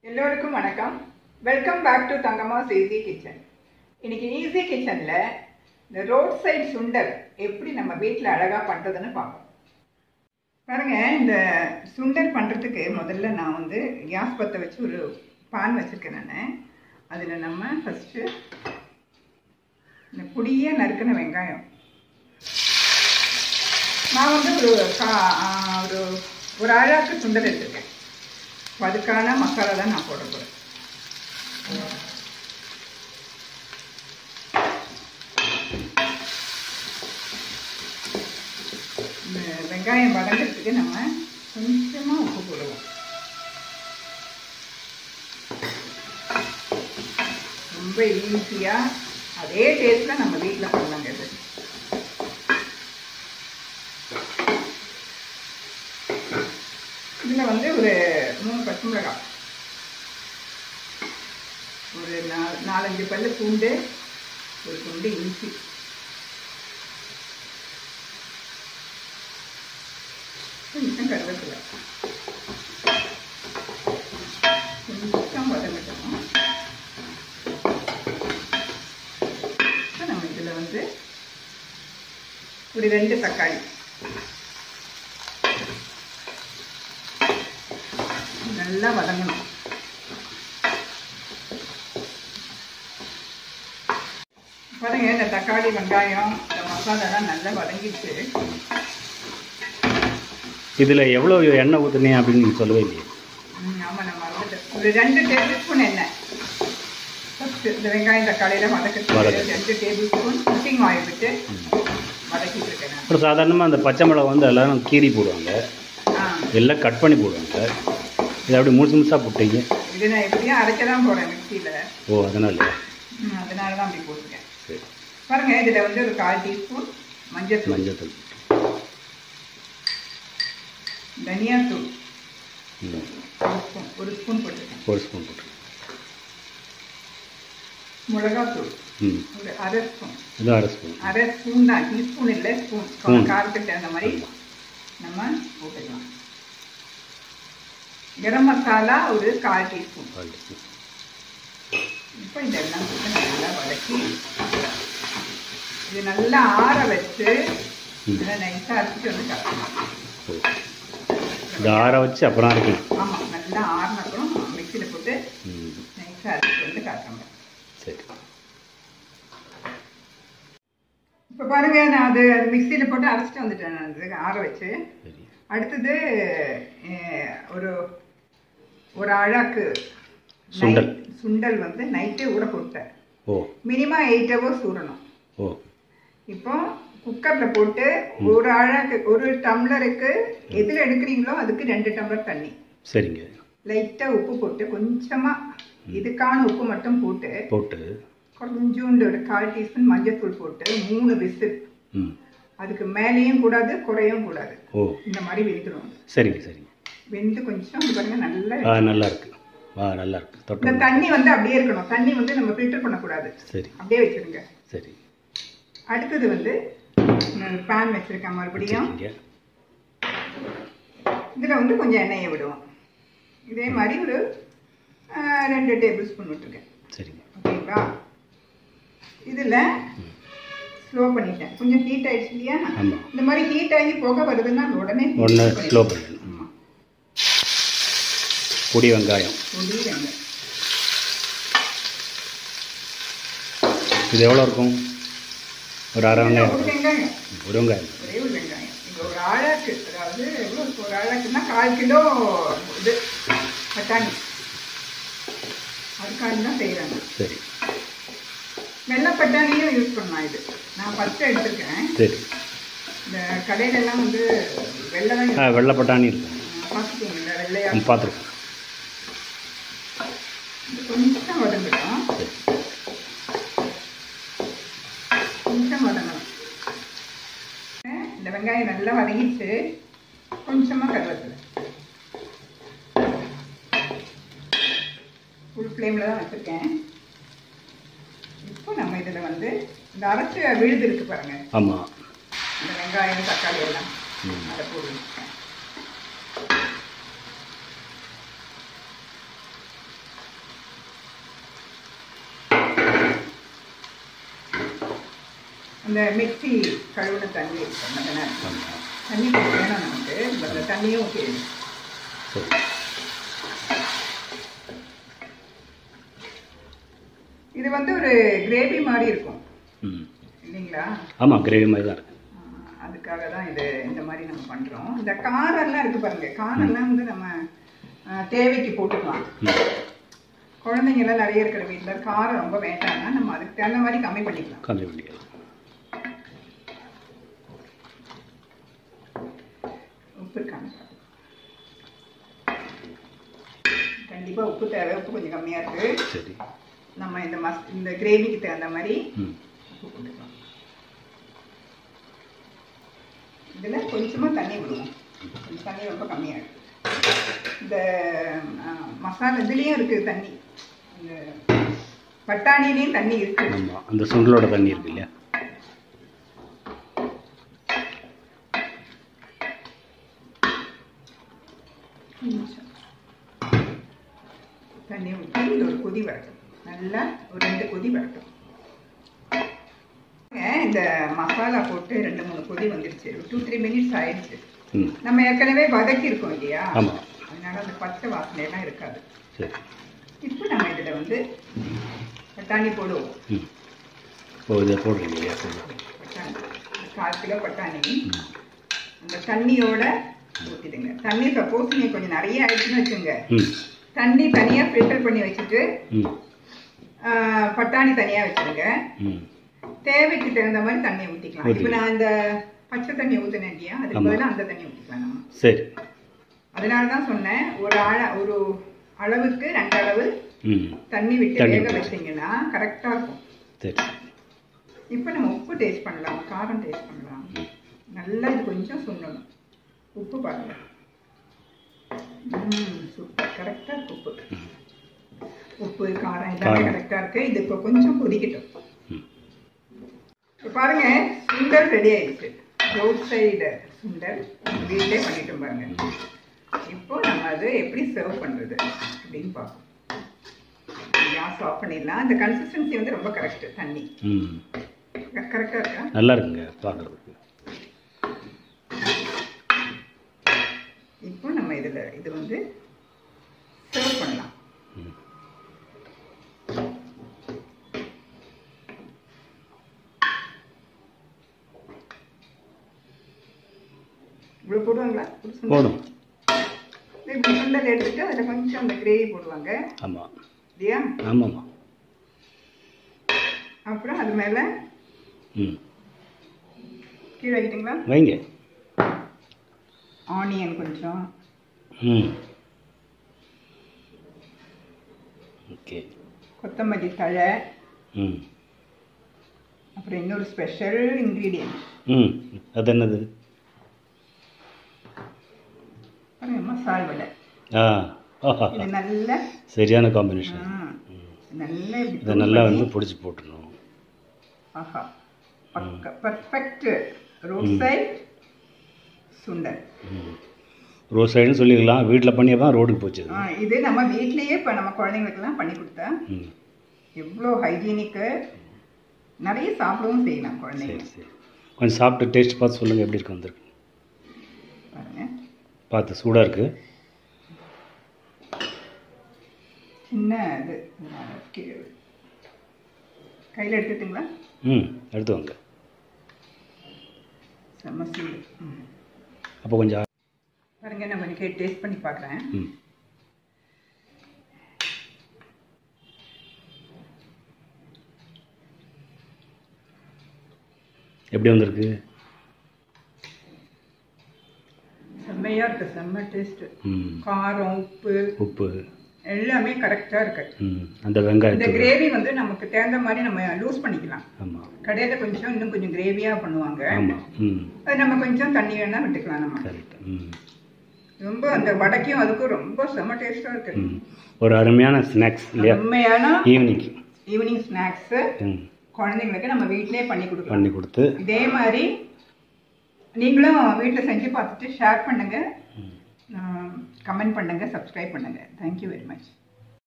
எல்லோருக்கும் வணக்கம் welcome back to Thangamma's easy kitchen இன்னைக்கு ஈஸி கிச்சனில் இந்த ரோட் சைடு சுண்டல் எப்படி நம்ம வீட்டில் அழகாக பண்ணுறதுன்னு பார்ப்போம் பாருங்க இந்த சுண்டல் பண்ணுறதுக்கு முதல்ல நான் வந்து கேஸ் பற்ற வச்சு ஒரு பான் வச்சுருக்கேன் நான் அதில் நம்ம ஃபஸ்ட்டு இந்த பொடியே நறுக்கின வெங்காயம் நான் வந்து ஒரு கா ஆ, ஒரு ஒரு அழகாக்கு சுண்டல் எடுத்திருக்கேன் இப்போ அதுக்கான மசாலா தான் நான் போட போகிறேன் இந்த வெங்காயம் வதங்கிறதுக்கு நம்ம கொஞ்சமாக உப்பு போடுவோம் ரொம்ப ஈஸியாக அதே டேஸ்ட்டில் நம்ம வீட்டில் பண்ணலாங்க இது இதில் வந்து ஒரு மூணு பச்சை மிளகாய் ஒரு நாலு நாலஞ்சு பல்லு பூண்டு ஒரு துண்டு இஞ்சி கொஞ்சம் கருவேப்பிலை கொஞ்சம் வதங்கட்டும் இப்போ நம்ம இதில் வந்து ஒரு ரெண்டு தக்காளி நல்லா வதங்கணும் பாருங்க இந்த தக்காளி வெங்காயம் இந்த மசாலாலாம் நல்லா வதங்கிடுச்சு இதில் எவ்வளோ எண்ணெய் ஊற்றுனீங்க அப்படின்னு நீங்கள் சொல்லவே இல்லையே ம், ஆமா நான் மறந்துட்டேன் ஒரு ரெண்டு டேபிள் ஸ்பூன் எண்ணெய் ஃபர்ஸ்ட் இந்த வெங்காயம் தக்காளியெல்லாம் வதக்கிறதுக்கு வதக்கு. ரெண்டு டேபிள் ஸ்பூன் குக்கிங் ஆயில் விட்டு வதக்கிட்டு இருக்கேன் நான். அப்புறம் சாதாரணமாக அந்த பச்சை மிளகா வந்து எல்லாரும் கீரி போடுவாங்க ஆ எல்லாம் கட் பண்ணி போடுவாங்க இது அப்படி முழுசு முழுசாக போட்டீங்க இது நான் எப்படியும் அரைக்க தான் போகிறேன் மிக்சியில் ஓ அதனால அதனால தான் அப்படி போட்டிருக்கேன் சரி பாருங்க இதில் வந்து ஒரு கால் டீஸ்பூன் மஞ்சள் தூள் மஞ்சள் தூள் தனியாத்தூள் ம் ஒரு ஸ்பூன் ஒரு ஸ்பூன் போட்டிருக்கேன் ஒரு ஸ்பூன் போட்டு மிளகாத்தூள் ம் ஒரு அரை ஸ்பூன் இது அரை ஸ்பூன் அரை ஸ்பூன் தான் டீஸ்பூன் இல்லை ஸ்பூன் ஸ்பூன். காரத்துக்கு தகுந்த மாதிரி நம்ம போட்டுக்கலாம் கரம் மசாலா ஒரு கால் டீஸ்பூன் கால் டீஸ்பூன் இப்போ இதெல்லாம் போட்டு நல்லா வதக்கி இது நல்லா ஆற வச்சு ம். நல்லா நைஸாக அரைச்சிட்டு வந்து கலக்கணும் ஓ இது ஆற வச்சு அப்புறம் அரைக்கணும் ஆமாம் நல்லா ஆறினப்புறம் மிக்சியில் போட்டு ம் நைஸாக அரைச்சிட்டு வந்து காட்டுறேன் சரி இப்போ பாருங்க நான் அது மிக்சியில் போட்டு அரைச்சிட்டு வந்துட்டேன் நான் அது ஆற வச்சு சரி அடுத்தது அஹ், ஒரு ஒரு அழாக்கு சுண்டல். night- சுண்டல் வந்து நைட்டே ஊற போட்டேன் ஓ மினிமம் எயிட் ஹவர்ஸ் ஊறணும் ஓ இப்போ குக்கரில் போட்டு ஒரு அழாக்கு ஒரு டம்ளருக்கு எதில் எடுக்கிறீங்களோ அதுக்கு ரெண்டு டம்ளர் தண்ணி சரிங்க லைட்டாக உப்பு போட்டு கொஞ்சமாக இதுக்கான உப்பு மட்டும் போட்டு போட்டு கொஞ்சோண்டு ஒரு கால் டீஸ்பூன் மஞ்சள்தூள் போட்டு மூணு விசில் ம் அதுக்கு மேலேயும் கூடாது குறையும் கூடாது ஓ இந்த மாதிரி வெந்துடும் சரிங்க சரிங்க வெந்து கொஞ்சம் இது பாருங்க நல்லா ஆ நல்லா இருக்கு ஆ நல்லா இருக்கு இந்த தொட்டு தண்ணி வந்து அப்படியே இருக்கணும் தண்ணி வந்து நம்ம ஃபில்டர் பண்ணக்கூடாது சரி அப்படியே வச்சிருங்க சரி அடுத்தது வந்து பேன் வச்சிருக்கேன் மறுபடியும் சரிங்க இதில் வந்து கொஞ்சம் எண்ணெயை விடுவோம் இதே மாதிரி ஒரு ஆஹ், ரெண்டு டேபிள் ஸ்பூன் விட்டுருக்கேன் சரிங்க ஓகேங்களா இதில் ஸ்லோ பண்ணிட்டேன் கொஞ்சம் ஹீட் ஆயிடுச்சு இல்லையா ஆமாம் இந்த மாதிரி ஹீட் ஆகி போக வருதுன்னா அது உடனே ஒன்று heat ஸ்லோ பண்ணிடணும். பண்ணணும் ஆமா. பொடி வெங்காயம் பொடி வெங்காயம். இது எவ்வளோ இருக்கும் ஒரு அரை வெங்காயம் ஒரு வெங்காயம் ஒரு வெங்காயம் ஒரே ஒரு வெங்காயம் இங்க ஒரு ஆழாக்கு அதாவது எவ்வளோ இருக்கு? ஒரு ஆழாக்குன்னா கால் கிலோ இது பட்டாணி அதுக்காண்டி தான் செய்கிறாங்க சரி வெள்ளை பட்டாணியும் யூஸ் பண்ணலாம் இது நான் ஃபஸ்ட்டு எடுத்திருக்கேன் சரி இந்த கடையில எல்லாம் வந்து வெள்ளை தான் ஆ வெள்ளை பட்டாணி இருக்கும் பார்த்துக்கோங்க வெள்ளையா ம், பார்த்துருக்கேன் இது கொஞ்சம் வதங்கிடும் சரி கொஞ்சம் வதங்கணும் இந்த வெங்காயம் நல்லா வதங்கிச்சு கொஞ்சமாக கருவேப்பிலை ஃபுல் ஃப்ளேமில் தான் வச்சுருக்கேன் இப்போ நம்ம இதில் வந்து இந்த அரைச்ச விழுது இருக்கு பாருங்க ஆமாம் இந்த வெங்காயம் தக்காளி எல்லாம் ம். அதை போடுங்க அந்த மிக்ஸி கழுவுன தண்ணி இருக்கும் அந்த நேரத்தில் ஆமாம் தண்ணி கொஞ்சம் வேணும் நமக்கு அந்த தண்ணியும் ஓகே சரி இது வந்து ஒரு கிரேவி மாதிரி இருக்கும் ம் இல்லைங்களா ஆமாம் கிரேவி மாதிரி தான் இருக்குது ஆஹ் அதுக்காக தான் இது இந்த மாதிரி நம்ம பண்ணுறோம் இந்த காரெல்லாம் இருக்கு பாருங்க காரெல்லாம் வந்து நம்ம ஆஹ் தேவைக்கு போட்டுக்கலாம் ம் குழந்தைங்க எல்லாம் நிறைய இருக்கிற வீட்டில் காரம் ரொம்ப வேண்டாம்னா நம்ம அதுக்கு தகுந்த மாதிரி கம்மி பண்ணிக்கலாம் கம்மி பண்ணிக்கலாம் உப்பு இருக்காங்க கண்டிப்பாக உப்பு தேவை உப்பு கொஞ்சம் கம்மியாக இருக்கு சரி நம்ம இந்த மஸ் இந்த கிரேவிக்கு தகுந்த மாதிரி ம் உப்பு போட்டுக்கலாம் இதில் கொஞ்சமாக தண்ணி விடுவோம் கொஞ்சம் தண்ணி ரொம்ப கம்மியாக இருக்கு இந்த ஆ, மசாலா இதுலேயும் இருக்குது தண்ணி இந்த பட்டாணிலையும் தண்ணி இருக்கு ஆமாம் அந்த சுண்டலோட தண்ணி இருக்கு இல்லையா கொஞ்சம் தண்ணி ஊற்றி இது ஒரு கொதி வரட்டும் நல்லா ஒரு ரெண்டு கொதி வரட்டும் ஏன் இந்த மசாலா போட்டு ரெண்டு மூணு கொதி வந்துருச்சு டூ த்ரீ மினிட்ஸ் ஆயிடுச்சு ம் நம்ம ஏற்கனவே வதக்கியிருக்கோம் இல்லையா ஆமாம் அதனால அந்த பச்சை வாசனை எல்லாம் இருக்காது சரி இப்போ நம்ம இதில் வந்து பட்டாணி போடுவோம் ம் ஓ இதை போடுறீங்க இல்லையா சரி பட்டாணி ஒரு கால் கிலோ பட்டாணி ம் அந்த தண்ணியோட ஊற்றிடுங்க தண்ணி சப்போஸ் நீ கொஞ்சம் நிறைய ஆயிடுச்சுன்னு வச்சுங்க ம் தண்ணி தனியாக ஃபில்டர் பண்ணி வச்சுட்டு ம் ஆஹ், பட்டாணி தனியாக வச்சுருங்க ம் தேவைக்கு தகுந்த மாதிரி தண்ணி ஊற்றிக்கலாம் இப்போ ஊத்திக்கலாம். நான் அந்த பச்சை தண்ணி ஊற்றினேன் இல்லையா அதுக்கு ஆமா. பதிலாக அந்த தண்ணி ஊற்றிக்கலாம் நம்ம சரி அதனால தான் சொன்னேன் ஒரு ஆழ ஒரு அளவுக்கு ரெண்டு அளவு ம் தண்ணி விட்டு தண்ணி வேக விட்டு. வச்சீங்கன்னா கரெக்டாக இருக்கும் சரி இப்போ நம்ம உப்பு டேஸ்ட் பண்ணலாம் காரம் டேஸ்ட் பண்ணலாம் ம் நல்லா இது கொஞ்சம் சுண்டணும் உப்பு பாருங்க ம் சூப்பர் கரெக்டாக இருக்கு உப்பு உப்பு காரம் எல்லாமே காரம். கரெக்டாக இருக்கு இது இப்போ கொஞ்சம் கொதிக்கட்டும் ம் இப்போ பாருங்க சுண்டல் ரெடி ஆயிடுச்சு ரோட் சைடு சுண்டல் வீட்டிலே பண்ணிட்டோம் பாருங்க இப்போ நம்ம அது எப்படி சர்வ் பண்றது அப்படின்னு பார்ப்போம் கேஸ் ஆஃப் பண்ணிடலாம் அந்த கன்சிஸ்டன்சி வந்து ரொம்ப கரெக்ட் தண்ணி ம் கரெக்டாக இருக்கா நல்லா இருக்குங்க பார்க்குறதுக்கு இப்போ நம்ம இதில் இது வந்து சர்வ் பண்ணலாம் ம் இவ்வளோ போடுவாங்களா ஒரு சுண்டல்? போதும் இப்படி சுண்டல் எடுத்துட்டு அதில் கொஞ்சம் அந்த கிரேவி போடுவாங்க ஆமாம் இல்லையா ஆமாம்மா அப்புறம் அது மேலே ம் கீழே வைக்கிட்டீங்களா வைங்க ஆனியன் கொஞ்சம் ம் ஓகே கொத்தமல்லி தழை ம் அப்புறம் இன்னொரு ஸ்பெஷல் இன்க்ரீடியன்ட் ம் அது என்னது பாருங்க மசால் வடை ஆ ஆஹா இது நல்ல சரியான காம்பினேஷன் ஆ, நல்ல இப்படி இதை நல்லா வந்து பிடிச்சி போட்டுடணும் ஆஹா பக்க பர்ஃபெக்ட் ரோட் சைட் சுண்டல் ம் ரோட் சைடுன்னு சொல்லிக்கலாம் வீட்டில் பண்ணியே தான் ரோடுக்கு போச்சு ஆ, இது நம்ம வீட்லயே இப்போ நம்ம குழந்தைங்களுக்கெல்லாம் பண்ணி கொடுத்தா ம் எவ்வளோ ஹைஜீனிக்கு நிறைய சாப்பிடவும் செய்யலாம் குழந்தைங்க சரி சரி கொஞ்சம் சாப்பிட்டு டேஸ்ட் பார்த்து சொல்லுங்கள் எப்படி இருக்கு வந்திருக்கு பாருங்க பார்த்து சூடாக இருக்குது சின்ன இது கையில் எடுத்துட்டுங்களா ம் எடுத்து வாங்க செம்ம சூடு ம். அப்போ கொஞ்சம் பாருங்க நான் கொஞ்சம் டேஸ்ட் பண்ணி பார்க்குறேன் ம் எப்படி வந்திருக்கு செம்மையாக இருக்கு செம்ம டேஸ்ட்டு ம் காரம் உப்பு உப்பு எல்லாமே கரெக்டாக இருக்கு ம் அந்த இந்த வெங்காயத்தூள் கிரேவி வந்து நமக்கு தகுந்த மாதிரி நம்ம லூஸ் பண்ணிக்கலாம் ஆமாம் கடையில் கொஞ்சம் இன்னும் கொஞ்சம் கிரேவியாக பண்ணுவாங்க ஆமாம் ம் அது நம்ம கொஞ்சம் தண்ணி வேணா விட்டுக்கலாம் நம்ம கரெக்ட் ம் ரொம்ப அந்த வடைக்கும் அதுக்கும் ரொம்ப செம்ம டேஸ்டாக இருக்கு ம் ஒரு அருமையான ஸ்நாக்ஸ் இல்லையா செம்மையான ஈவினிங் ஈவினிங் ஸ்நாக்ஸு ம் குழந்தைங்களுக்கு நம்ம வீட்டிலே பண்ணி கொடுக்கலாம் பண்ணி கொடுத்து இதே மாதிரி நீங்களும் வீட்டில் செஞ்சு பார்த்துட்டு ஷேர் பண்ணுங்க ம் கமெண்ட் பண்ணுங்க சப்ஸ்கிரைப் பண்ணுங்க தேங்க்யூ வெரி மச்